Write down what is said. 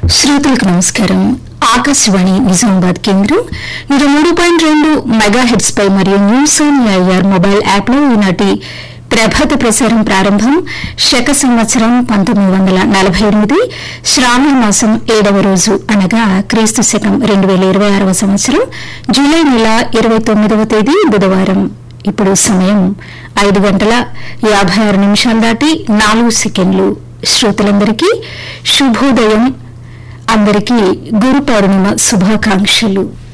శ్రోతలకు నమస్కారం ఆకాశవాణి నిజామాబాద్ కేంద్రం నూట మూడు పాయింట్ రెండు మెగా హెడ్స్ పై మరియు news on AIR mobile app లో ఈనాటి ప్రభాత ప్రసారం ప్రారంభం శక సంవత్సరం పంతొమ్మిది వందల నలభై ఎనిమిది శ్రావణ మాసం ఏడవ రోజు అనగా క్రీస్తు శకం రెండు వేల ఇరవై ఆరవ సంవత్సరం జూలై నెల ఇరవై తొమ్మిదవ తేదీ బుధవారం ఇప్పుడు సమయం ఐదు గంటల యాభై ఆరు నిమిషాలు దాటి నాలుగు సెకండ్లు శ్రోతలందరికీ శుభోదయం అందరికీ గురు పౌర్ణిమ శుభాకాంక్షలు